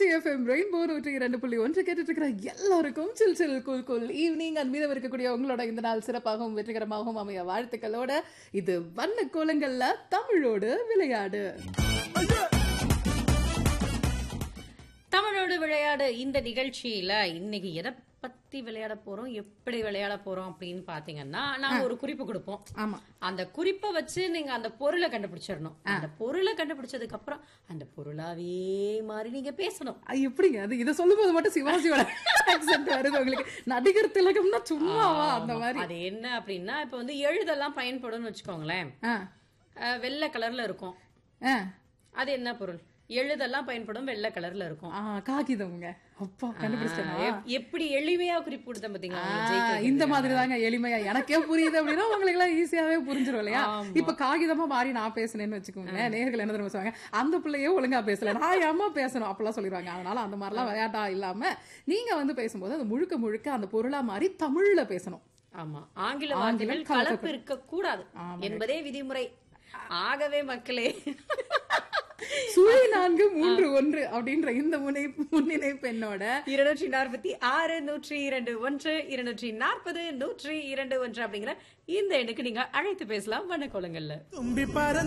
FM rainbow நூற்றி இரண்டு புள்ளி ஒன்று கேட்டுட்டு இருக்கிற எல்லாருக்கும் chill chill cool cool evening and மீதம் இருக்கக்கூடிய உங்களோட இந்த நாள் சிறப்பாகவும் வெற்றிகரமாகவும் அமைய வாழ்த்துக்களோட இது வண்ண கோலங்கள்ல தமிழோடு விளையாடு தமிழோடு விளையாடு இந்த நிகழ்ச்சியில இன்னைக்கு எதை பத்தி விளையாட போறோம் எப்படி விளையாட போறோம் அப்படின்னு பாத்தீங்கன்னா நாங்க ஒரு குறிப்பு கொடுப்போம் ஆமா அந்த குறிப்பை வச்சு நீங்க அந்த பொருளை கண்டுபிடிச்சிடணும் அந்த பொருளை கண்டுபிடிச்சதுக்கு அப்புறம் அந்த பொருளாவே மாதிரி நீங்க பேசணும் அது எப்படிங்க அது இதை சொல்லும்போது மட்டும் சிவாஜியோட ஆக்சென்ட் வருது உங்களுக்கு நடிகர் திலகம்னா சும்மாவா அந்த மாதிரி அது என்ன அப்படின்னா இப்ப வந்து எழுதெல்லாம் பயன்படும்னு வச்சுக்கோங்களேன் ஆ அஹ், வெள்ளை கலர்ல இருக்கும் ஆ அது என்ன பொருள் எழுதெல்லாம் பயன்படும் வெள்ளை கலர்ல இருக்கும் ஆ காகிதம்ங்க அப்பா கண்டுபிடிச்சேனா எப்- எப்படி எளிமையா குறிப்பு கொடுத்தேன் பாத்தீங்களா ஆ, உங்களுக்கு ஜெயிக்கிறதுக்கு? இந்த மாதிரி தாங்க எளிமையா எனக்கே புரியுது அப்படின்னா உங்களுக்கு எல்லாம் ஈஸியாவே புரிஞ்சிடும் இல்லையா இப்ப காகிதமா மாறி நான் பேசுனேன்னு வச்சுக்கோங்க நேர்கள் என்ன தெரியுமா சொல்லுவாங்க அந்த பிள்ளையே ஒழுங்கா பேசல நான் ஏமா பேசணும் அப்பெல்லாம் சொல்லிடுவாங்க அதனால அந்த மாதிரிலாம் விளையாட்டா இல்லாம நீங்க வந்து பேசும்போது அது முழுக்க முழுக்க அந்த பொருளா மாறி தமிழ்ல பேசணும் ஆமா ஆங்கில வார்த்தைகள் கலப்பு இருக்க கூடாது என்பதே விதிமுறை ஆகவே மக்களே சுழி நான்கு மூன்று ஒன்று அப்படின்ற இந்த முனை முன்னிணைப்பு என்னோட இருநூற்றி நாற்பத்தி ஆறு நூற்றி இரண்டு ஒன்று இருநூற்றி நாற்பது நூற்றி இரண்டு ஒன்று அப்படிங்கிற இந்த எண்ணுக்கு நீங்க அழைத்து பேசலாம் வண்ணக்கோலங்கள்ல தும்பி பறந்து